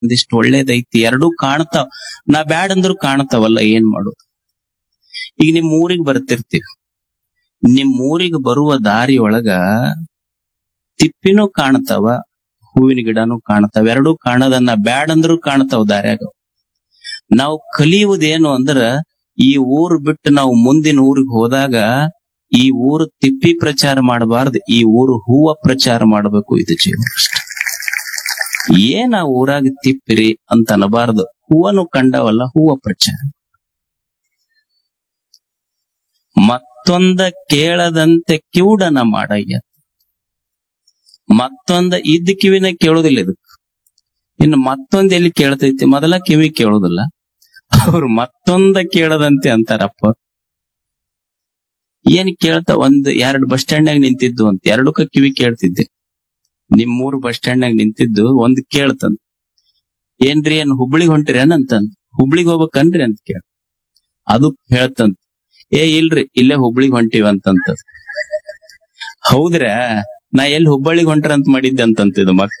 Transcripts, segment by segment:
ಒಂದಿಷ್ಟು ಒಳ್ಳೇದೈತಿ ಎರಡೂ ಕಾಣ್ತಾವ್ ನಾ ಬ್ಯಾಡ್ ಅಂದ್ರು ಕಾಣ್ತಾವಲ್ಲ ಏನ್ ಮಾಡೋದು ಈಗ ನಿಮ್ ಊರಿಗೆ ಬರ್ತಿರ್ತೀವಿ ನಿಮ್ ಊರಿಗೆ ಬರುವ ದಾರಿ ಒಳಗ ತಿಪ್ಪಿನೂ ಕಾಣ್ತಾವ ಹೂವಿನ ಗಿಡನೂ ಕಾಣ್ತಾವ ಎರಡೂ ಕಾಣದನ್ನ ಬ್ಯಾಡ್ ಅಂದ್ರು ಕಾಣ್ತಾವ ದಾರ್ಯಾಗ ನಾವು ಕಲಿಯುವುದೇನು ಅಂದ್ರ ಈ ಊರು ಬಿಟ್ಟು ನಾವು ಮುಂದಿನ ಊರಿಗೆ ಹೋದಾಗ ಈ ಊರು ತಿಪ್ಪಿ ಪ್ರಚಾರ ಮಾಡಬಾರ್ದು ಈ ಊರು ಹೂವ ಪ್ರಚಾರ ಮಾಡಬೇಕು ಇದು ಜೀವನ ಅಷ್ಟೆ. ಏನ ಊರಾಗ ತಿಪ್ಪಿರಿ ಅಂತ ಅನ್ನಬಾರ್ದು ಹೂವನು ಕಂಡವಲ್ಲ ಹೂವ ಪ್ರಚಾರ ಮತ್ತೊಂದ ಕೇಳದಂತೆ ಕಿವುಡನ ಮಾಡಯ್ಯ ಮತ್ತೊಂದ ಇದ್ದ ಕಿವಿನ ಕೇಳೋದಿಲ್ಲ ಇದಕ್ಕೆ ಇನ್ನು ಮತ್ತೊಂದ್ ಎಲ್ಲಿ ಕೇಳ್ತೈತಿ ಮೊದಲ ಕಿವಿ ಕೇಳೋದಿಲ್ಲ ಅವ್ರು ಮತ್ತೊಂದ ಕೇಳದಂತೆ ಅಂತಾರಪ್ಪ ಏನ್ ಕೇಳ್ತಾ ಒಂದ್ ಎರಡ್ ಬಸ್ ಸ್ಟ್ಯಾಂಡ್ನಾಗ ನಿಂತಿದ್ದು ಅಂತ ಎರಡಕ್ಕ ಕಿವಿ ಕೇಳ್ತಿದ್ದೆ ನಿಮ್ಮೂರು ಬಸ್ ಸ್ಟ್ಯಾಂಡ್ನಾಗ ನಿಂತಿದ್ದು ಒಂದ್ ಕೇಳ್ತಂದ್ ಏನ್ರಿ ಏನ್ ಹುಬ್ಳಿಗ್ ಹೊಂಟಿರೇನ್ ಅಂತಂದ್ ಹುಬ್ಳಿಗ್ ಹೋಗ್ಬೇಕನ್ರಿ ಅಂತ ಕೇಳ ಅದು ಹೇಳ್ತಂದ್ ಏ ಇಲ್ರಿ ಇಲ್ಲೇ ಹುಬ್ಳಿಗ್ ಹೊಂಟಿವ ಅಂತಂತ ಹೌದ್ರ ನಾ ಎಲ್ಲಿ ಹುಬ್ಬಳ್ಳಿಗ್ ಹೊಂಟ್ರ ಅಂತ ಮಾಡಿದ್ದೆ ಅಂತಂತಿದ್ದು ಮತ್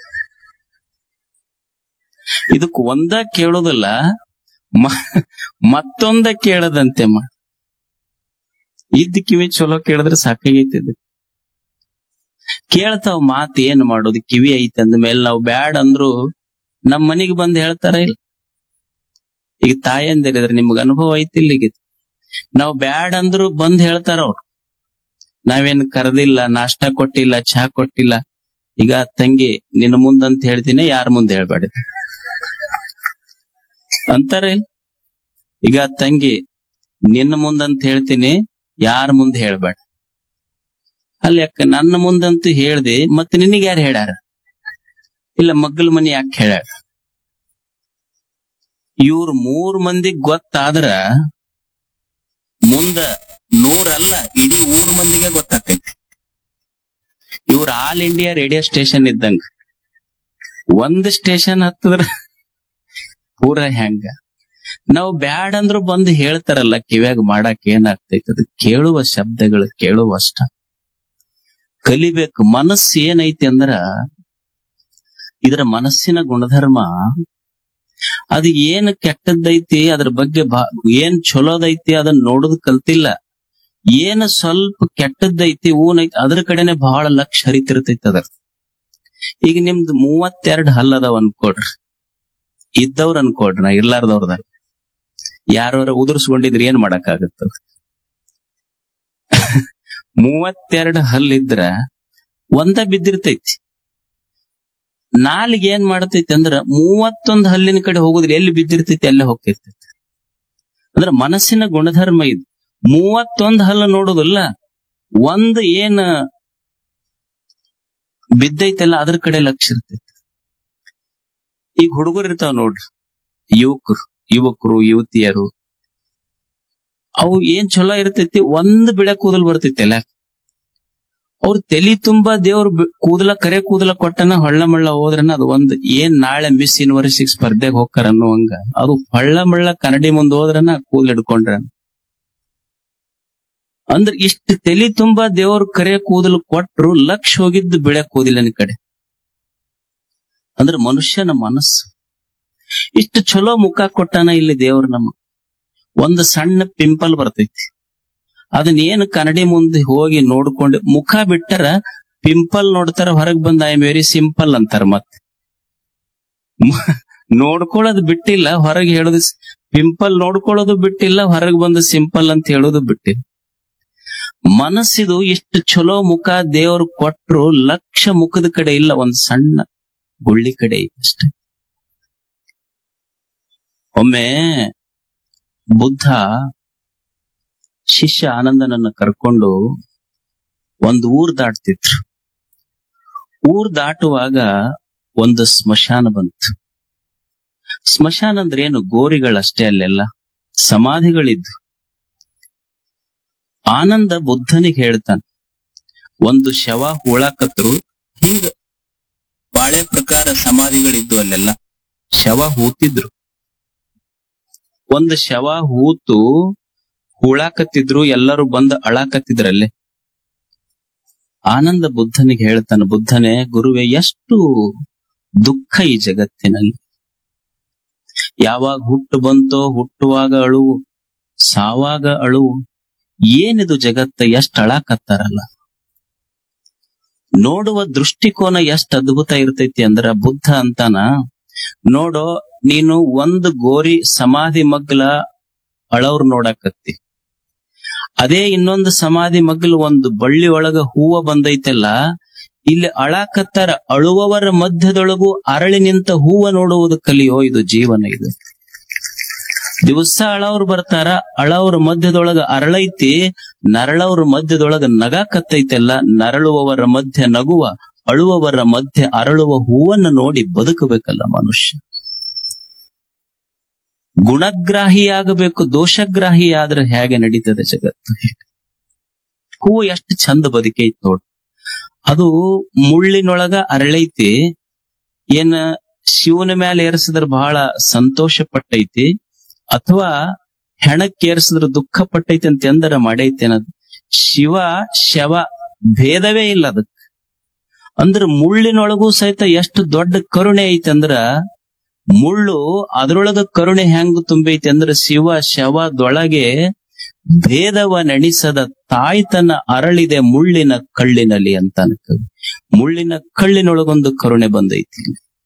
ಇದಕ್ ಒಂದ ಕೇಳೋದಿಲ್ಲ ಮ- ಮತ್ತೊಂದ ಕೇಳದಂತೆ ಮಾ ಇದ್ದ ಕಿವಿ ಚಲೋ ಕೇಳಿದ್ರೆ ಸಾಕಾಗೈತಿ ಇದು ಕೇಳ್ತಾವ್ ಮಾತ್ ಏನ್ ಮಾಡೋದು ಕಿವಿ ಐತಿ ಅಂದ ಮೇಲೆ ನಾವು ಬ್ಯಾಡ್ ಅಂದ್ರು ನಮ್ ಮನಿಗ್ ಬಂದ್ ಹೇಳ್ತಾರ ಇಲ್ಲ ಈಗ ತಾಯಂದಿರಿದ್ರೆ ನಿಮ್ಗ ಅನುಭವ ಐತಿಲ್ಲ ಈಗ ನಾವ್ ಬ್ಯಾಡ್ ಅಂದ್ರು ಬಂದ್ ಹೇಳ್ತಾರ ಅವ್ರು ನಾವೇನ್ ಕರೆದಿಲ್ಲ ನಾಷ್ಟಾ ಕೊಟ್ಟಿಲ್ಲ ಚಹಾ ಕೊಟ್ಟಿಲ್ಲ ಈಗ ತಂಗಿ ನಿನ್ನ ಮುಂದಂತ ಹೇಳ್ತೀನಿ ಯಾರ ಮುಂದೆ ಹೇಳ್ಬೇಡ ಅಂತಾರೆ ಈಗ ತಂಗಿ ನಿನ್ನ ಮುಂದಂತ ಹೇಳ್ತೀನಿ ಯಾರ ಮುಂದೆ ಹೇಳ್ಬೇಡ ಅಲ್ಲಿ ಅಕ್ಕ ನನ್ನ ಮುಂದಂತೂ ಹೇಳ್ದೆ ಮತ್ತೆ ನಿನಗೆ ಯಾರು ಹೇಳ್ಯಾರ ಇಲ್ಲ ಮಗ್ಗಲ ಮನಿ ಯಾಕೆ ಹೇಳ್ಯಾರ ಇವ್ರ ಮೂರ್ ಮಂದಿಗ್ ಗೊತ್ತಾದ್ರ ಮುಂದ ನೂರಲ್ಲ ಇಡೀ ಊರ್ ಮಂದಿಗೆ ಗೊತ್ತಾಗ್ತೈತಿ ಇವ್ರ ಆಲ್ ಇಂಡಿಯಾ ರೇಡಿಯೋ ಸ್ಟೇಷನ್ ಇದ್ದಂಗ ಒಂದ್ ಸ್ಟೇಷನ್ ಹತ್ತದ್ರ ಪೂರ ಹೆಂಗ ನಾವು ಬ್ಯಾಡ್ ಅಂದ್ರು ಬಂದು ಹೇಳ್ತಾರಲ್ಲ ಕಿವ್ಯಾಗ ಮಾಡಕ್ ಏನಾಗ್ತೈತಿ ಅದು ಕೇಳುವ ಶಬ್ದಗಳು ಕೇಳುವ ಅಷ್ಟ ಕಲಿಬೇಕು ಮನಸ್ಸು ಏನೈತಿ ಅಂದ್ರ ಇದರ ಮನಸ್ಸಿನ ಗುಣಧರ್ಮ ಅದು ಏನ್ ಕೆಟ್ಟದ್ದೈತಿ ಅದ್ರ ಬಗ್ಗೆ ಬಾ ಏನ್ ಚಲೋದೈತಿ ಅದನ್ನ ನೋಡೋದ್ ಕಲ್ತಿಲ್ಲ ಏನ್ ಸ್ವಲ್ಪ ಕೆಟ್ಟದ್ದೈತಿ ಊನೈತಿ ಅದ್ರ ಕಡೆನೆ ಬಹಳ ಲಕ್ಷ ಹರಿತಿರ್ತೈತಿ ಅದ್ರ ಈಗ ನಿಮ್ದು ಮೂವತ್ತೆರಡು ಹಲ್ ಅದಾವ ಅನ್ಕೊಡ್ರಿ ಇದ್ದವ್ರ ಅನ್ಕೊಡ್ರಿ ನಾ ಇರ್ಲಾರ್ದವ್ರದ ಯಾರವ್ರ ಉದುರ್ಸ್ಕೊಂಡಿದ್ರೆ ಏನ್ ಮಾಡಕ್ಕಾಗತ್ತ ಮೂವತ್ತೆರಡು ಹಲ್ಲಿದ್ರ ಒಂದ ಬಿದ್ದಿರ್ತೈತಿ ನಾಲಿಗೆ ಏನ್ ಮಾಡತೈತಿ ಅಂದ್ರ ಮೂವತ್ತೊಂದ್ ಹಲ್ಲಿನ ಕಡೆ ಹೋಗುದ್ರೆ ಎಲ್ಲಿ ಬಿದ್ದಿರ್ತೈತಿ ಅಲ್ಲೇ ಹೋಗ್ತಿರ್ತೈತಿ ಅಂದ್ರ ಮನಸ್ಸಿನ ಗುಣಧರ್ಮ ಇದು ಮೂವತ್ತೊಂದ್ ಹಲ್ಲು ನೋಡುದಿಲ್ಲ ಒಂದ್ ಏನ್ ಬಿದ್ದೈತಲ್ಲ ಅದ್ರ ಕಡೆ ಲಕ್ಷ್ಯ ಇರ್ತೈತಿ ಈಗ ಹುಡುಗರು ಇರ್ತಾವ ನೋಡ್ರಿ ಯುವಕರು ಯುವಕರು ಯುವತಿಯರು ಅವು ಏನ್ ಚಲೋ ಇರ್ತೈತಿ ಒಂದ್ ಬಿಳೆ ಕೂದಲ್ ಬರ್ತೈತಿ ಅಲ್ಲ ಅವ್ರ ತಲಿ ತುಂಬಾ ದೇವ್ರ ಕೂದಲ ಕರೆ ಕೂದಲ ಕೊಟ್ಟನ ಹೊಳ್ಳ ಮಳ್ಳ ಹೋದ್ರನ ಅದು ಒಂದ್ ಏನ್ ನಾಳೆ ಮಿಸ್ ಯೂನಿವರ್ಸಿಟಿ ಸ್ಪರ್ಧೆಗೆ ಹೋಗ್ತಾರ ಅನ್ನುವಂಗ ಅದು ಹೊಳ್ಳ ಮಳ್ಳ ಕನ್ನಡಿ ಮುಂದ್ ಹೋದ್ರನ ಕೂದಲ್ ಹಿಡ್ಕೊಂಡ್ರ ಅಂದ್ರ ಇಷ್ಟ ತಲಿ ತುಂಬಾ ದೇವ್ರ ಕರೆ ಕೂದಲು ಕೊಟ್ರು ಲಕ್ಷ ಹೋಗಿದ್ದು ಬಿಳೆ ಕೂದಲಿನ ಕಡೆ ಅಂದ್ರ ಮನುಷ್ಯನ ಮನಸ್ಸು ಇಷ್ಟು ಚಲೋ ಮುಖ ಕೊಟ್ಟಾನ ಇಲ್ಲಿ ದೇವ್ರ ನಮ್ಮ ಒಂದು ಸಣ್ಣ ಪಿಂಪಲ್ ಬರ್ತೈತಿ ಅದನ್ನ ಏನು ಕನ್ನಡಿ ಮುಂದೆ ಹೋಗಿ ನೋಡ್ಕೊಂಡು ಮುಖ ಬಿಟ್ಟರ ಪಿಂಪಲ್ ನೋಡ್ತಾರ ಹೊರಗ್ ಬಂದ ಐ ಎಮ್ ವೆರಿ ಸಿಂಪಲ್ ಅಂತಾರ ಮತ್ತೆ ಮ- ನೋಡ್ಕೊಳ್ಳೋದು ಬಿಟ್ಟಿಲ್ಲ ಹೊರಗೆ ಹೇಳೋದು ಪಿಂಪಲ್ ನೋಡ್ಕೊಳ್ಳೋದು ಬಿಟ್ಟಿಲ್ಲ ಹೊರಗೆ ಬಂದು ಸಿಂಪಲ್ ಅಂತ ಹೇಳೋದು ಬಿಟ್ಟಿಲ್ಲ ಮನಸ್ಸಿದು ಇಷ್ಟು ಚಲೋ ಮುಖ ದೇವ್ರು ಕೊಟ್ರು ಲಕ್ಷ ಮುಖದ ಕಡೆ ಇಲ್ಲ ಒಂದ್ ಸಣ್ಣ ಗುಳ್ಳಿ ಕಡೆ ಐತೆ ಅಷ್ಟೇ ಒಮ್ಮೆ ಬುದ್ಧ ಶಿಷ್ಯ ಆನಂದನನ್ನ ಕರ್ಕೊಂಡು ಒಂದು ಊರ್ ದಾಟ್ತಿದ್ರು ಊರ್ ದಾಟುವಾಗ ಒಂದು ಸ್ಮಶಾನ ಬಂತು ಸ್ಮಶಾನ ಅಂದ್ರೆ ಏನು ಗೋರಿಗಳಷ್ಟೇ ಅಲ್ಲೆಲ್ಲ ಸಮಾಧಿಗಳಿದ್ದು ಆನಂದ ಬುದ್ಧನಿಗೆ ಹೇಳ್ತಾನೆ ಒಂದು ಶವ ಹೂಳಾಕತ್ರು ಹಿಂಗ ಬಾಳೆ ಪ್ರಕಾರ ಸಮಾಧಿಗಳಿದ್ದು ಅಲ್ಲೆಲ್ಲ ಶವ ಹೂತಿದ್ರು ಒಂದು ಶವ ಹೂತು ಹೂಳಾಕತ್ತಿದ್ರು ಎಲ್ಲರೂ ಬಂದು ಅಳಾಕತ್ತಿದ್ರಲ್ಲೇ ಆನಂದ ಬುದ್ಧನಿಗೆ ಹೇಳ್ತಾನೆ ಬುದ್ಧನೇ ಗುರುವೆ ಎಷ್ಟು ದುಃಖ ಈ ಜಗತ್ತಿನಲ್ಲಿ ಯಾವಾಗ ಹುಟ್ಟು ಬಂತೋ ಹುಟ್ಟುವಾಗ ಅಳುವು ಸಾವಾಗ ಅಳುವು ಏನಿದು ಜಗತ್ತ ಎಷ್ಟ್ ಅಳಾಕತ್ತಾರಲ್ಲ ನೋಡುವ ದೃಷ್ಟಿಕೋನ ಎಷ್ಟ್ ಅದ್ಭುತ ಇರ್ತೈತಿ ಅಂದ್ರ ಬುದ್ಧ ಅಂತಾನ ನೋಡೋ ನೀನು ಒಂದು ಗೋರಿ ಸಮಾಧಿ ಮಗ್ಲ ಅಳವ್ರ ನೋಡಾಕತ್ತಿ ಅದೇ ಇನ್ನೊಂದು ಸಮಾಧಿ ಮಗ್ಲು ಒಂದು ಬಳ್ಳಿ ಒಳಗ ಹೂವ ಬಂದೈತಲ್ಲ ಇಲ್ಲಿ ಅಳಾಕತ್ತಾರ ಅಳುವವರ ಮಧ್ಯದೊಳಗೂ ಅರಳಿ ನಿಂತ ಹೂವ ನೋಡುವುದು ಕಲಿಯೋ ಇದು ಜೀವನ ಇದು ದಿವಸ ಅಳವ್ರು ಬರ್ತಾರ ಅಳವ್ರ ಮಧ್ಯದೊಳಗ ಅರಳೈತಿ ನರಳವ್ರ ಮಧ್ಯದೊಳಗ ನಗಾಕತ್ತೈತೆಲ್ಲ ನರಳುವವರ ಮಧ್ಯ ನಗುವ ಅಳುವವರ ಮಧ್ಯೆ ಅರಳುವ ಹೂವನ್ನ ನೋಡಿ ಬದುಕಬೇಕಲ್ಲ ಮನುಷ್ಯ ಗುಣಗ್ರಾಹಿಯಾಗಬೇಕು ದೋಷಗ್ರಾಹಿ ಆದ್ರೆ ಹೇಗೆ ನಡೀತದೆ ಜಗತ್ತು ಹೂವು ಎಷ್ಟು ಚಂದ ಬದುಕೈತಿ ನೋಡು ಅದು ಮುಳ್ಳಿನೊಳಗ ಅರಳೈತಿ ಏನ ಶಿವನ ಮೇಲೆ ಏರಿಸಿದ್ರ ಬಹಳ ಸಂತೋಷ ಪಟ್ಟೈತಿ ಅಥವಾ ಹೆಣಕ್ಕೆ ಏರಿಸಿದ್ರ ದುಃಖ ಪಟ್ಟೈತಿ ಅಂತ ಎಂದರ ಮಾಡೈತಿ ಅನ್ನೋದು ಶಿವ ಶವ ಭೇದವೇ ಇಲ್ಲ ಅದಕ್ಕೆ ಅಂದ್ರ ಮುಳ್ಳಿನೊಳಗೂ ಸಹಿತ ಎಷ್ಟು ದೊಡ್ಡ ಕರುಣೆ ಐತಿ ಅಂದ್ರ ಮುಳ್ಳು ಅದ್ರೊಳಗ ಕರುಣೆ ಹೆಂಗ್ ತುಂಬೈತಿ ಅಂದ್ರ ಶಿವ ಶವದೊಳಗೆ ಭೇದವ ನೆಣಿಸದ ತಾಯ್ತನ ಅರಳಿದೆ ಮುಳ್ಳಿನ ಕಳ್ಳಿನಲ್ಲಿ ಅಂತ ಕವಿ ಮುಳ್ಳಿನ ಕಳ್ಳಿನೊಳಗೊಂದು ಕರುಣೆ ಬಂದೈತಿ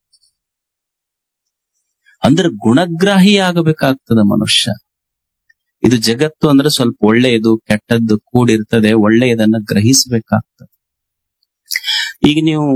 ಅಂದ್ರೆ ಗುಣಗ್ರಾಹಿ ಆಗಬೇಕಾಗ್ತದ ಮನುಷ್ಯ ಇದು ಜಗತ್ತು ಅಂದ್ರೆ ಸ್ವಲ್ಪ ಒಳ್ಳೆಯದು ಕೆಟ್ಟದ್ದು ಕೂಡಿರ್ತದೆ ಒಳ್ಳೆಯದನ್ನ ಗ್ರಹಿಸಬೇಕಾಗ್ತದೆ ಈಗ ನೀವು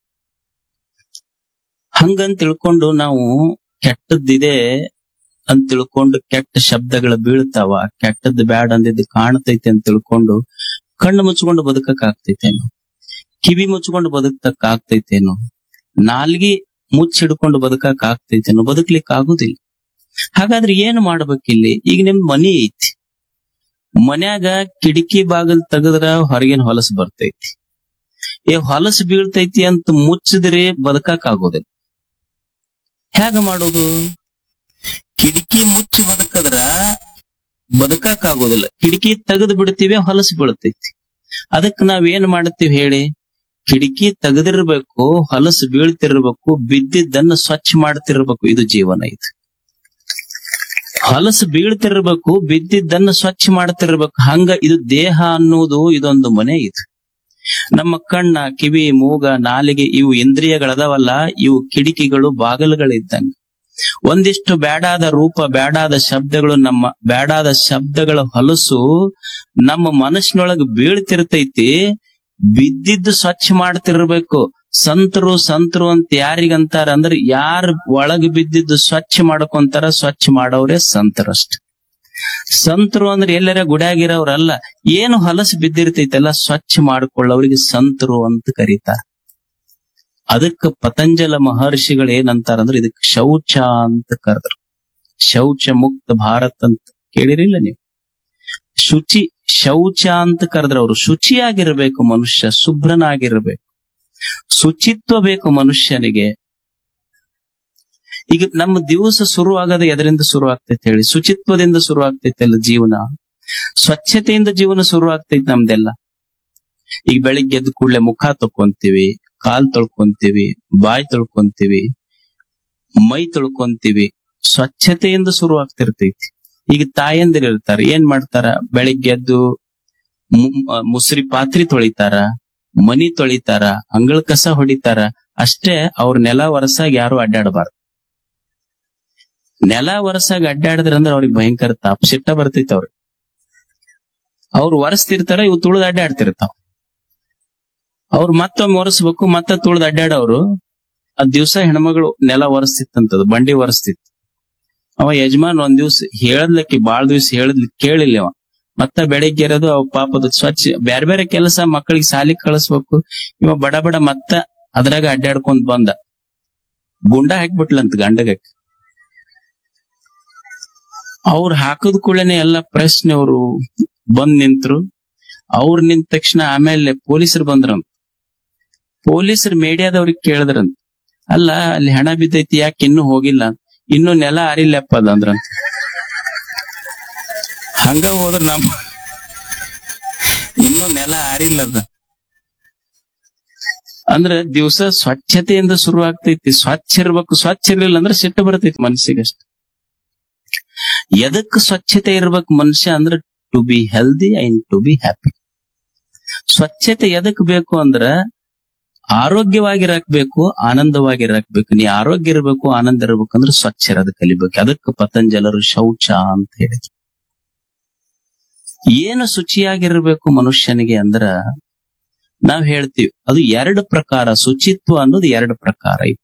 ಹಂಗಂತ ತಿಳ್ಕೊಂಡು ನಾವು ಕೆಟ್ಟದ್ದಿದೆ ಅಂತ ತಿಳ್ಕೊಂಡು ಕೆಟ್ಟ ಶಬ್ದಗಳು ಬೀಳ್ತಾವ ಕೆಟ್ಟದ್ದು ಬ್ಯಾಡ್ ಅಂದಿದ್ದು ಕಾಣ್ತೈತೆ ಅಂತ ತಿಳ್ಕೊಂಡು ಕಣ್ಣು ಮುಚ್ಕೊಂಡು ಬದುಕಕ್ ಆಗ್ತೈತೇನು ಕಿವಿ ಮುಚ್ಕೊಂಡು ಬದುಕಕ್ ಆಗ್ತೈತೇನು ನಾಲ್ಗಿ ಮುಚ್ಚಿಡ್ಕೊಂಡು ಬದುಕಕ್ ಆಗ್ತೈತೇನು ಬದುಕ್ಲಿಕ್ ಆಗುದಿಲ್ಲ ಹಾಗಾದ್ರೆ ಏನ್ ಮಾಡ್ಬೇಕಿಲ್ಲಿ ಈಗ ನಿಮ್ ಮನಿ ಐತಿ ಮನ್ಯಾಗ ಕಿಟಕಿ ಬಾಗಿಲ್ ತೆಗದ್ರ ಹೊರಗಿನ ಹೊಲಸು ಬರ್ತೈತಿ ಏ ಹೊಲಸು ಬೀಳ್ತೈತಿ ಅಂತ ಮುಚ್ಚಿದ್ರೆ ಬದುಕಕ್ ಆಗೋದಿಲ್ಲ ಹೇಗ ಮಾಡೋದು ಕಿಟಕಿ ಮುಚ್ಚಿ ಬದುಕದ್ರ ಬದುಕಕ್ ಆಗೋದಿಲ್ಲ ಕಿಟಕಿ ತೆಗೆದು ಬಿಡ್ತೀವಿ ಹೊಲಸು ಬೀಳ್ತೈತಿ ಅದಕ್ಕೆ ನಾವ್ ಏನ್ ಮಾಡ್ತೀವಿ ಹೇಳಿ ಕಿಟಕಿ ತೆಗೆದಿರ್ಬೇಕು ಹೊಲಸು ಬೀಳ್ತಿರ್ಬೇಕು ಬಿದ್ದಿದ್ದನ್ನ ಸ್ವಚ್ಛ ಮಾಡ್ತಿರ್ಬೇಕು ಇದು ಜೀವನ ಇದು ಹೊಲಸು ಬೀಳ್ತಿರ್ಬೇಕು ಬಿದ್ದಿದ್ದನ್ನ ಸ್ವಚ್ಛ ಮಾಡ್ತಿರ್ಬೇಕು ಹಂಗ ಇದು ದೇಹ ಅನ್ನೋದು ಇದೊಂದು ಮನೆ ಇದು ನಮ್ಮ ಕಣ್ಣ ಕಿವಿ ಮೂಗ ನಾಲಿಗೆ ಇವು ಇಂದ್ರಿಯಗಳದಾವಲ್ಲ ಇವು ಕಿಟಕಿಗಳು ಬಾಗಿಲುಗಳಿದ್ದಂಗ ಒಂದಿಷ್ಟು ಬ್ಯಾಡಾದ ರೂಪ ಬ್ಯಾಡಾದ ಶಬ್ದಗಳು ನಮ್ಮ ಬ್ಯಾಡಾದ ಶಬ್ದಗಳ ಹೊಲಸು ನಮ್ಮ ಮನಸ್ಸಿನೊಳಗ ಬೀಳ್ತಿರ್ತೈತಿ ಬಿದ್ದಿದ್ದು ಸ್ವಚ್ಛ ಮಾಡ್ತಿರ್ಬೇಕು ಸಂತರು ಸಂತರು ಅಂತ ಯಾರಿಗಂತಾರ ಅಂದ್ರೆ ಯಾರು ಒಳಗ್ ಬಿದ್ದಿದ್ದು ಸ್ವಚ್ಛ ಮಾಡ್ಕೊಂತಾರ ಸ್ವಚ್ಛ ಮಾಡೋರೇ ಸಂತರಷ್ಟೆ ಸಂತರು ಅಂದ್ರೆ ಎಲ್ಲರ ಗುಡಿಯಾಗಿರೋರಲ್ಲ ಏನು ಹೊಲಸು ಬಿದ್ದಿರ್ತೈತಲ್ಲ ಸ್ವಚ್ಛ ಮಾಡ್ಕೊಳ್ಳೋರಿಗೆ ಸಂತರು ಅಂತ ಕರೀತಾರ ಅದಕ್ಕ ಪತಂಜಲ ಮಹರ್ಷಿಗಳು ಏನಂತಾರ ಅಂದ್ರೆ ಇದಕ್ ಶೌಚ ಅಂತ ಕರೆದ್ರು ಶೌಚ ಮುಕ್ತ ಭಾರತ್ ಅಂತ ಕೇಳಿರಿಲ್ಲ ನೀವು ಶುಚಿ ಶೌಚ ಅಂತ ಕರೆದ್ರ ಅವರು ಶುಚಿಯಾಗಿರ್ಬೇಕು ಮನುಷ್ಯ ಶುಭ್ರನಾಗಿರ್ಬೇಕು ಶುಚಿತ್ವ ಬೇಕು ಮನುಷ್ಯನಿಗೆ ಈಗ ನಮ್ಮ ದಿವಸ ಶುರು ಆಗದ ಎದರಿಂದ ಶುರು ಆಗ್ತೈತೆ ಹೇಳಿ ಶುಚಿತ್ವದಿಂದ ಶುರು ಆಗ್ತೈತೆ ಅಲ್ಲ ಜೀವನ ಸ್ವಚ್ಛತೆಯಿಂದ ಜೀವನ ಶುರು ಆಗ್ತೈತೆ ನಮ್ದೆಲ್ಲ ಈಗ ಬೆಳಿಗ್ಗೆ ಎದ್ದ ಕೂಡಲೇ ಮುಖ ತೊಕೊಂತೀವಿ ಕಾಲ್ ತೊಳ್ಕೊಂತೀವಿ ಬಾಯಿ ತೊಳ್ಕೊಂತೀವಿ ಮೈ ತೊಳ್ಕೊಂತೀವಿ ಸ್ವಚ್ಛತೆಯಿಂದ ಶುರು ಆಗ್ತಿರ್ತೈತಿ ಈಗ ತಾಯಂದಿರು ಇರ್ತಾರ ಏನ್ ಮಾಡ್ತಾರ ಬೆಳಿಗ್ಗೆ ಎದ್ದು ಮು- ಮ- ಮುಸ್ರಿ ಪಾತ್ರಿ ತೊಳಿತಾರ ಮನಿ ತೊಳಿತಾರ ಅಂಗಳ ಕಸ ಹೊಡಿತಾರ ಅಷ್ಟೇ ಅವ್ರ ನೆಲ ಒರಸಾಗ ಯಾರು ಅಡ್ಡಾಡಬಾರ್ದು ನೆಲ ಒರಸಾಗ ಅಡ್ಡಾಡಿದ್ರ ಅಂದ್ರೆ ಅವ್ರಿಗೆ ಭಯಂಕರ ತಾಪ ಸಿಟ್ಟ ಬರ್ತೈತಿ ಅವ್ರಿಗೆ ಅವ್ರು ಒರೆಸ್ತಿರ್ತಾರ ಇವು ತುಳಿದ್ ಅಡ್ಡಾಡ್ತಿರ್ತಾವ ಅವ್ರು ಮತ್ತೊಮ್ಮೆ ಒರೆಸ್ಬೇಕು ಮತ್ತೆ ತುಳಿದ್ ಅಡ್ಡಾಡವ್ರು ಆ ದಿವ್ಸ ಹೆಣ್ಮಗಳು ನೆಲ ಒರೆಸ್ತಿತ್ತಂತದು ಬಂಡಿ ಒರೆಸ್ತಿತ್ತು ಅವ ಯಜಮಾನ್ ಒಂದ್ ದಿವ್ಸ ಹೇಳದ್ಲಕ್ಕಿ ಬಾಳ್ ದಿವ್ಸ ಹೇಳದ್ಲಿ ಕೇಳಿಲ್ಲ ಅವ ಮತ್ತ ಬೆಳಿಗ್ಗೆ ಇರೋದು ಅವ್ ಪಾಪದ ಸ್ವಚ್ಛ ಬ್ಯಾರೆ ಬೇರೆ ಕೆಲಸ ಮಕ್ಕಳಿಗೆ ಸಾಲಿಗೆ ಕಳಿಸ್ಬೇಕು ಇವ ಬಡ ಬಡ ಮತ್ತ ಅದ್ರಾಗ ಅಡ್ಡಾಡ್ಕೊಂಡ್ ಬಂದ ಗುಂಡ ಹಾಕ್ಬಿಟ್ಲಂತ ಗಂಡಗ ಅವ್ರು ಹಾಕದ್ ಕೂಡಲೇ ಎಲ್ಲ ಪ್ರಶ್ನೆಯವರು ಬಂದ್ ನಿಂತ್ರು ಅವ್ರು ನಿಂತ ತಕ್ಷಣ ಆಮೇಲೆ ಪೊಲೀಸರು ಬಂದ್ರಂತ ಪೊಲೀಸರು ಮೀಡಿಯಾದವ್ರಿಗೆ ಕೇಳಿದ್ರಂತ ಅಲ್ಲ ಅಲ್ಲಿ ಹಣ ಬಿದ್ದೈತಿ ಯಾಕೆ ಇನ್ನೂ ಹೋಗಿಲ್ಲ ಇನ್ನು ನೆಲ ಅರಿಲ್ಲಪ್ಪ ಅದಂದ್ರ ಹಂಗ ಹೋದ್ರ ನಮ್ಮ ಇನ್ನು ನೆಲ ಆರಿಲ್ಲದ ಅಂದ್ರ ದಿವಸ ಸ್ವಚ್ಛತೆಯಿಂದ ಶುರು ಆಗ್ತೈತಿ ಸ್ವಚ್ಛ ಇರ್ಬೇಕು ಸ್ವಚ್ಛ ಇರ್ಲಿಲ್ಲ ಅಂದ್ರೆ ಸಿಟ್ಟು ಬರ್ತೈತಿ ಮನಸ್ಸಿಗಷ್ಟ ಎದಕ್ ಸ್ವಚ್ಛತೆ ಇರ್ಬೇಕು ಮನುಷ್ಯ ಅಂದ್ರೆ to be healthy and to be happy ಸ್ವಚ್ಛತೆ ಎದಕ್ ಬೇಕು ಅಂದ್ರ ಆರೋಗ್ಯವಾಗಿರಾಕ್ಬೇಕು ಆನಂದವಾಗಿರಾಕ್ಬೇಕು ನೀ ಆರೋಗ್ಯ ಇರಬೇಕು ಆನಂದ ಇರಬೇಕು ಅಂದ್ರೆ ಸ್ವಚ್ಛ ಇರೋದು ಕಲಿಬೇಕು ಅದಕ್ಕೆ ಪತಂಜಲರು ಶೌಚ ಅಂತ ಹೇಳಿದ್ರು ಏನು ಶುಚಿಯಾಗಿರ್ಬೇಕು ಮನುಷ್ಯನಿಗೆ ಅಂದ್ರ ನಾವ್ ಹೇಳ್ತೀವಿ ಅದು ಎರಡು ಪ್ರಕಾರ ಶುಚಿತ್ವ ಅನ್ನೋದು ಎರಡು ಪ್ರಕಾರ ಐತಿ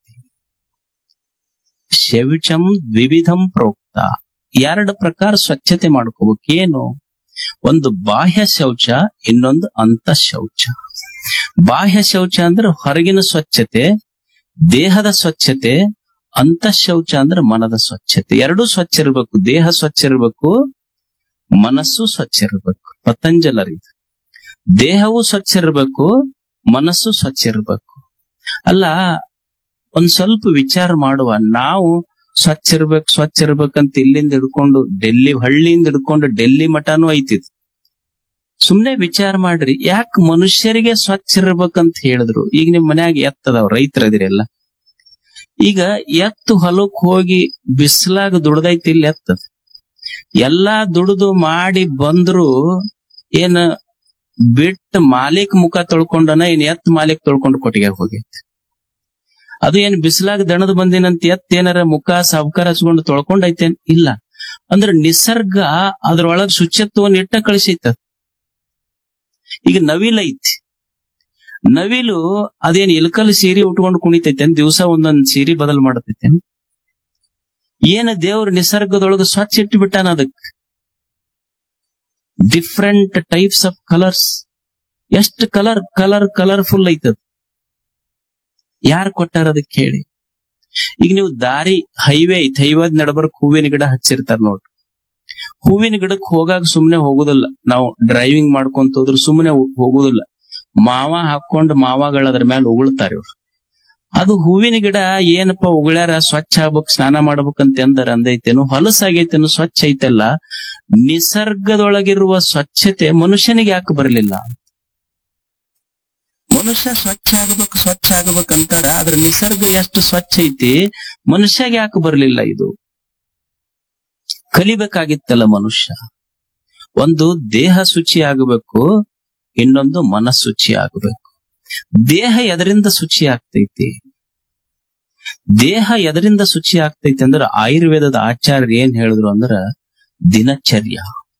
ಶೌಚಂ ದ್ವಿವಿಧಂ ಪ್ರೋಕ್ತ ಎರಡು ಪ್ರಕಾರ ಸ್ವಚ್ಛತೆ ಮಾಡ್ಕೋಬೇಕು ಏನು ಒಂದು ಬಾಹ್ಯ ಶೌಚ ಇನ್ನೊಂದು ಅಂತ ಶೌಚ ಬಾಹ್ಯ ಶೌಚ ಅಂದ್ರೆ ಹೊರಗಿನ ಸ್ವಚ್ಛತೆ ದೇಹದ ಸ್ವಚ್ಛತೆ ಅಂತ ಶೌಚ ಅಂದ್ರೆ ಮನದ ಸ್ವಚ್ಛತೆ ಎರಡೂ ಸ್ವಚ್ಛ ಇರಬೇಕು ದೇಹ ಸ್ವಚ್ಛ ಇರಬೇಕು ಮನಸ್ಸು ಸ್ವಚ್ಛ ಇರಬೇಕು ಪತಂಜಲರಿದು ದೇಹವು ಸ್ವಚ್ಛ ಇರಬೇಕು ಮನಸ್ಸು ಸ್ವಚ್ಛ ಇರಬೇಕು ಅಲ್ಲ ಒಂದ್ ಸ್ವಲ್ಪ ವಿಚಾರ ಮಾಡುವ ನಾವು ಸ್ವಚ್ಛ ಇರ್ಬೇಕು ಸ್ವಚ್ಛ ಇರ್ಬೇಕಂತ ಇಲ್ಲಿಂದ ಹಿಡ್ಕೊಂಡು ಡೆಲ್ಲಿ ಹಳ್ಳಿಯಿಂದ ಹಿಡ್ಕೊಂಡು ಡೆಲ್ಲಿ ಮಠನೂ ಐತಿದ್ ಸುಮ್ನೆ ವಿಚಾರ ಮಾಡ್ರಿ ಯಾಕೆ ಮನುಷ್ಯರಿಗೆ ಸ್ವಚ್ಛ ಇರ್ಬೇಕಂತ ಹೇಳಿದ್ರು ಈಗ ನಿಮ್ ಮನ್ಯಾಗ ಎತ್ತದಾವ್ ರೈತರದಿರೆಲ್ಲ ಈಗ ಎತ್ತು ಹೊಲಕ್ ಹೋಗಿ ಬಿಸ್ಲಾಗ ದುಡ್ದೈತಿ ಇಲ್ಲಿ ಎತ್ತದ ಎಲ್ಲಾ ದುಡ್ದು ಮಾಡಿ ಬಂದ್ರು ಏನ್ ಬಿಟ್ಟು ಮಾಲೀಕ್ ಮುಖ ತೊಳ್ಕೊಂಡನ ಏನ್ ಎತ್ ಮಾಲೀಕ್ ತೊಳ್ಕೊಂಡು ಕೊಟ್ಟಿಗೆ ಹೋಗೈತಿ ಅದು ಏನ್ ಬಿಸಿಲಾಗ ದಣದ್ ಬಂದಿನಂತ ಎತ್ ಏನಾರ ಮುಖ ಸಾವ್ಕಾರ ಹಚ್ಕೊಂಡು ತೊಳ್ಕೊಂಡೈತೇನ್ ಇಲ್ಲ ಅಂದ್ರ ನಿಸರ್ಗ ಅದ್ರೊಳಗ್ ಶುಚಿತ್ವವನ್ನು ಇಟ್ಟ ಕಳಿಸೈತ ಈಗ ನವಿಲ್ ಐತಿ ನವಿಲು ಅದೇನ್ ಇಲ್ಕಲ್ ಸೀರೆ ಉಟ್ಕೊಂಡು ಕುಣಿತೈತೇನ್ ದಿವಸ ಒಂದೊಂದ್ ಸೀರೆ ಬದಲ್ ಮಾಡತೈತೇನ್ ಏನ ದೇವ್ರ ನಿಸರ್ಗದೊಳಗ ಸ್ವಚ್ಛ ಇಟ್ಟು ಬಿಟ್ಟಾನ ಅದಕ್ ಡಿಫ್ರೆಂಟ್ ಟೈಪ್ಸ್ ಆಫ್ ಕಲರ್ಸ್ ಎಷ್ಟು ಕಲರ್ ಕಲರ್ ಕಲರ್ಫುಲ್ ಐತದ ಯಾರು ಕೊಟ್ಟಾರ ಅದಕ್ಕೆ ಹೇಳಿ ಈಗ ನೀವು ದಾರಿ ಹೈವೇ ಐತಿ ಹೈವೇದ್ ನಡಬರ್ಕ್ ಹೂವಿನ ಗಿಡ ಹಚ್ಚಿರ್ತಾರ ನೋಡ್ರಿ ಹೂವಿನ ಗಿಡಕ್ ಹೋಗಾಗ ಸುಮ್ನೆ ಹೋಗುದಿಲ್ಲ ನಾವು ಡ್ರೈವಿಂಗ್ ಮಾಡ್ಕೊಂತ ಹೋದ್ರು ಸುಮ್ನೆ ಹೋಗುದಿಲ್ಲ ಮಾವ ಹಾಕೊಂಡ್ ಮಾವಗಳ ಅದ್ರ ಮೇಲೆ ಉಗುಳ್ತಾರೆ ಇವ್ರು ಅದು ಹೂವಿನ ಗಿಡ ಏನಪ್ಪ ಉಗುಳ್ಯಾರ ಸ್ವಚ್ಛ ಆಗ್ಬೇಕು ಸ್ನಾನ ಮಾಡ್ಬೇಕಂತ ಎಂದರ ಅಂದೈತೇನು ಹೊಲಸಾಗೈತೇನು ಸ್ವಚ್ಛ ಐತಲ್ಲ ನಿಸರ್ಗದೊಳಗಿರುವ ಸ್ವಚ್ಛತೆ ಮನುಷ್ಯನಿಗೆ ಯಾಕೆ ಬರಲಿಲ್ಲ ಮನುಷ್ಯ ಸ್ವಚ್ಛ ಆಗ್ಬೇಕು ಸ್ವಚ್ಛ ಆಗ್ಬೇಕಂತಾರ ಆದ್ರ ನಿಸರ್ಗ ಎಷ್ಟು ಸ್ವಚ್ಛ ಐತಿ ಮನುಷ್ಯಗೆ ಯಾಕೆ ಬರಲಿಲ್ಲ ಇದು ಕಲಿಬೇಕಾಗಿತ್ತಲ್ಲ ಮನುಷ್ಯ ಒಂದು ದೇಹ ಶುಚಿ ಆಗಬೇಕು ಇನ್ನೊಂದು ಮನಸ್ಸುಚಿ ಆಗಬೇಕು ದೇಹ ಎದರಿಂದ ಶುಚಿ ಆಗ್ತೈತಿ ದೇಹ ಎದರಿಂದ ಶುಚಿ ಆಗ್ತೈತಿ ಅಂದ್ರ ಆಯುರ್ವೇದದ ಆಚಾರ್ಯ ಏನ್ ಹೇಳಿದ್ರು ಅಂದ್ರ ದಿನಚರ್ಯ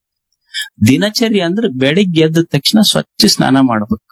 ದಿನಚರ್ಯ ಅಂದ್ರೆ ಬೆಳಿಗ್ಗೆ ಎದ್ದ ತಕ್ಷಣ ಸ್ವಚ್ಛ ಸ್ನಾನ ಮಾಡ್ಬೇಕು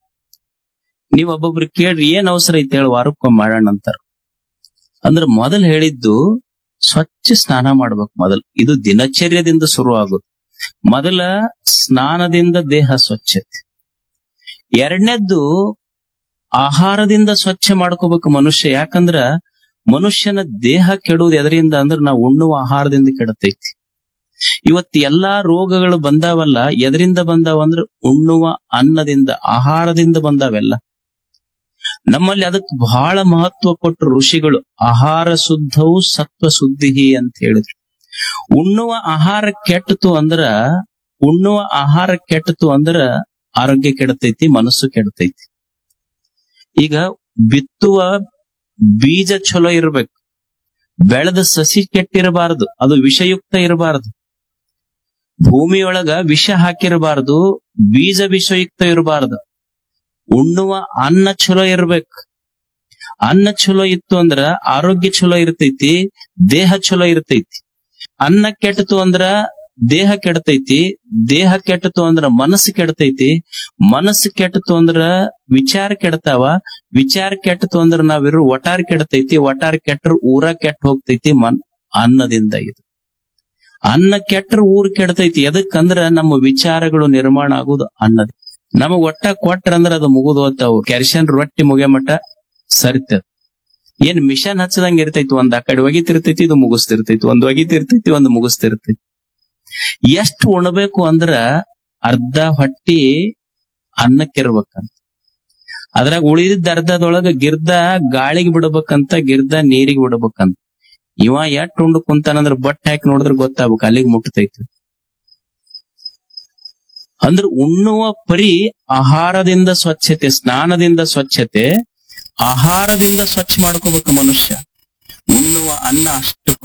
ನೀವ್ ಒಬ್ಬೊಬ್ರು ಕೇಳ್ರಿ ಏನ್ ಅವಸರ ಐತೆ ಹೇಳಿ ವಾರಕ್ಕೊಮ್ಮೆ ಮಾಡೋಣ ಅಂತಾರ ಅಂದ್ರ ಮೊದಲ್ ಹೇಳಿದ್ದು ಸ್ವಚ್ಛ ಸ್ನಾನ ಮಾಡ್ಬೇಕು ಮೊದಲ್ ಇದು ದಿನಚರ್ಯದಿಂದ ಶುರು ಆಗುತ್ತೆ ಮೊದಲ ಸ್ನಾನದಿಂದ ದೇಹ ಸ್ವಚ್ಛತೆ ಎರಡನೇದ್ದು ಆಹಾರದಿಂದ ಸ್ವಚ್ಛ ಮಾಡ್ಕೋಬೇಕು ಮನುಷ್ಯ ಯಾಕಂದ್ರ ಮನುಷ್ಯನ ದೇಹ ಕೆಡುವುದು ಎದರಿಂದ ಅಂದ್ರ ನಾವು ಉಣ್ಣುವ ಆಹಾರದಿಂದ ಕೆಡತೈತಿ ಇವತ್ತು ಎಲ್ಲಾ ರೋಗಗಳು ಬಂದಾವಲ್ಲ ಎದರಿಂದ ಬಂದಾವ ಅಂದ್ರ ಉಣ್ಣುವ ಅನ್ನದಿಂದ ಆಹಾರದಿಂದ ಬಂದಾವೆಲ್ಲ ನಮ್ಮಲ್ಲಿ ಅದಕ್ಕೆ ಬಹಳ ಮಹತ್ವ ಕೊಟ್ಟರು ಋಷಿಗಳು ಆಹಾರ ಶುದ್ಧವು ಸತ್ವ ಶುದ್ಧಿ ಅಂತ ಹೇಳಿದ್ರು ಉಣ್ಣುವ ಆಹಾರ ಕೆಟ್ಟತು ಅಂದ್ರ ಉಣ್ಣುವ ಆಹಾರ ಕೆಟ್ಟತು ಅಂದ್ರ ಆರೋಗ್ಯ ಕೆಡತೈತಿ ಮನಸ್ಸು ಕೆಡತೈತಿ ಈಗ ಬಿತ್ತುವ ಬೀಜ ಚಲೋ ಇರ್ಬೇಕು ಬೆಳೆದ ಸಸಿ ಕೆಟ್ಟಿರಬಾರದು ಅದು ವಿಷಯುಕ್ತ ಇರಬಾರದು ಭೂಮಿಯೊಳಗ ವಿಷ ಹಾಕಿರಬಾರದು ಬೀಜ ವಿಷಯುಕ್ತ ಇರಬಾರದು ಉಣ್ಣುವ ಅನ್ನ ಚಲೋ ಇರ್ಬೇಕು ಅನ್ನ ಚಲೋ ಇತ್ತು ಅಂದ್ರ ಆರೋಗ್ಯ ಚಲೋ ಇರ್ತೈತಿ ದೇಹ ಚಲೋ ಇರ್ತೈತಿ ಅನ್ನ ಕೆಟ್ಟತು ಅಂದ್ರ ದೇಹ ಕೆಡತೈತಿ ದೇಹ ಕೆಟ್ಟತು ಅಂದ್ರ ಮನಸ್ಸು ಕೆಡತೈತಿ ಮನಸ್ಸು ಕೆಟ್ಟತು ಅಂದ್ರ ವಿಚಾರ ಕೆಡತಾವ ವಿಚಾರ ಕೆಟ್ಟತು ಅಂದ್ರ ನಾವಿರೋ ಒಟಾರ ಕೆಡತೈತಿ ಒಟಾರ ಕೆಟ್ಟರು ಊರ ಕೆಟ್ಟ ಹೋಗ್ತೈತಿ ಮನ್ ಅನ್ನದಿಂದ ಇದು ಅನ್ನ ಕೆಟ್ಟರು ಊರ್ ಕೆಡತೈತಿ ಎದಕ್ಕಂದ್ರ ನಮ್ಮ ವಿಚಾರಗಳು ನಿರ್ಮಾಣ ಆಗುದು ಅನ್ನದ ನಮಗ್ ಒಟ್ಟ ಕೊಟ್ರ ಅಂದ್ರ ಅದು ಮುಗುದು ಹೋಗ್ತಾವು ಕ್ಯಾಲ್ಸಿಯಂ ರೊಟ್ಟಿ ಮುಗಿಯ ಮಟ್ಟ ಸರಿತದ ಏನ್ ಮಿಷನ್ ಹಚ್ಚದಂಗ ಇರ್ತೈತಿ ಒಂದ್ ಆ ಕಡೆ ಒಗಿತಿರ್ತೈತಿ ಇದು ಮುಗಿಸ್ತಿರ್ತೈತಿ ಒಂದ್ ಒಗಿತಿರ್ತೈತಿ ಒಂದ್ ಮುಗಿಸ್ತಿರ್ತೈತಿ ಎಷ್ಟ್ ಉಣ್ಬೇಕು ಅಂದ್ರ ಅರ್ಧ ಹೊಟ್ಟಿ ಅನ್ನಕ್ಕಿರ್ಬೇಕಂತ ಅದ್ರಾಗ ಉಳಿದಿದ್ದ ಅರ್ಧದೊಳಗ ಗಿರ್ದ ಗಾಳಿಗೆ ಬಿಡ್ಬೇಕಂತ ಗಿರ್ದ ನೀರಿಗೆ ಬಿಡ್ಬೇಕಂತ ಇವ ಎಷ್ಟ್ ಉಂಡು ಕುಂತಾನಂದ್ರ ಬಟ್ ಹಾಕಿ ನೋಡಿದ್ರ ಗೊತ್ತಾಗ್ಬೇಕು ಅಲ್ಲಿಗೆ ಮುಟ್ಟತೈತಿ ಅಂದ್ರ ಉಣ್ಣುವ ಪರಿ ಆಹಾರದಿಂದ ಸ್ವಚ್ಛತೆ ಸ್ನಾನದಿಂದ ಸ್ವಚ್ಛತೆ ಆಹಾರದಿಂದ ಸ್ವಚ್ಛ ಮಾಡ್ಕೋಬೇಕು ಮನುಷ್ಯ ಉಣ್ಣುವ ಅನ್ನ ಅಷ್ಟು